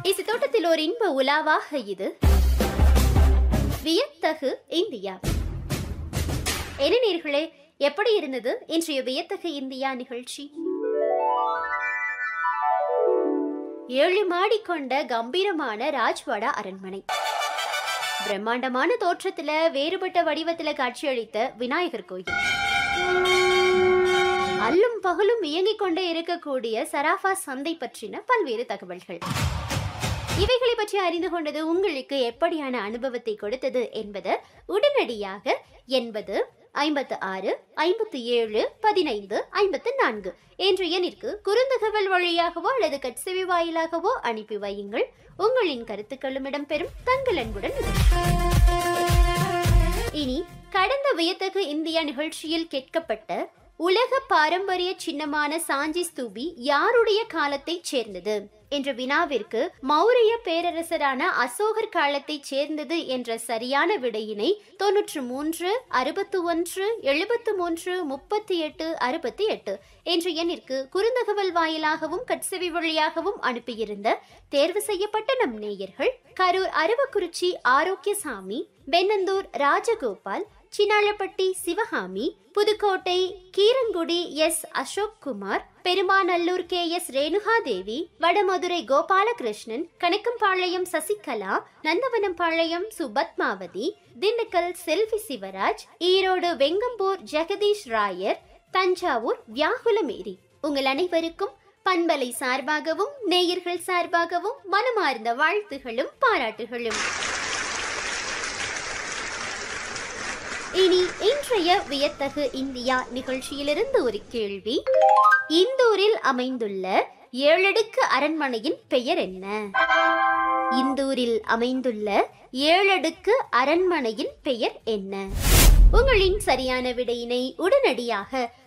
இசை தோட்டத்தில் ஒரு இன்ப உலாவாக இது வியத்தகு இந்தியா என்ன நேர்களே எப்படி இருந்தது இன்றைய வியத்தகு இந்தியா நிகழ்ச்சி ஏழு மாடி கொண்ட கம்பீரமான ராஜ்வாடா அரண்மனை பிரம்மாண்டமான தோற்றத்துல வேறுபட்ட வடிவத்துல காட்சியளித்த விநாயகர் கோயில் அல்லும் பகலும் இயங்கிக் கொண்டே இருக்கக்கூடிய சராஃபா சந்தை பற்றின பல்வேறு தகவல்கள் இவைகளை பற்றி அறிந்து கொண்டது உங்களுக்கு எப்படியான அனுபவத்தை கொடுத்தது என்பது உடனடியாக எண்பது ஐம்பத்து ஆறு ஐம்பத்து ஏழு பதினைந்து ஐம்பத்து நான்கு என்ற எண்ணிற்கு குறுந்தகவல் வழியாகவோ அல்லது கட்செவி வாயிலாகவோ அனுப்பி வையுங்கள் உங்களின் கருத்துக்களும் இடம்பெறும் தங்கள் அன்புடன் இது. இனி கடந்த வியத்தகு இந்தியா நிகழ்ச்சியில் கேட்கப்பட்ட உலக பாரம்பரிய சின்னமான சாஞ்சி ஸ்தூபி யாருடைய காலத்தைச் சேர்ந்தது என்ற வினாவிற்கு மௌரிய பேரரசரான அசோகர் காலத்தைச் சேர்ந்தது என்ற சரியான விடையினை தொன்னூற்று மூன்று அறுபத்து ஒன்று எழுபத்து மூன்று முப்பத்தி எட்டு அறுபத்தி எட்டு என்ற எண்ணிற்கு குறுந்தகவல் வாயிலாகவும் கட்செவி வழியாகவும் அனுப்பியிருந்த தேர்வு செய்யப்பட்ட நம் நேயர்கள் Karur Aravakurichi Arokiasamy Pennandur Rajagopal Chinnalapatti Sivakami Pudukkottai Keerangudi S Ashok Kumar Perumanallur K S Renukadevi Vadamadurai Gopalakrishnan Kanakkampalayam Sasikala Nandavanampalayam Subathmavathi Dindigul Selvi Sivaraj Erode Vengampur Jagadish Rayar Thanjavur Viyagulamary உங்கள் அனைவருக்கும் பண்பலை சார்பாகவும் நேயர்கள் சார்பாகவும் மனமார்ந்த வாழ்த்துகளும் பாராட்டுகளும் இனி இன்றைய வியத்தகு இந்தியா நிகழ்ச்சியிலிருந்து ஒரு கேள்வி இந்தூரில் அமைந்துள்ள ஏழடுக்கு அரண்மனையின் பெயர் என்ன இந்தூரில் அமைந்துள்ள ஏழடுக்கு அரண்மனையின் பெயர் என்ன உங்களின் சரியான விடையினை உடனடியாக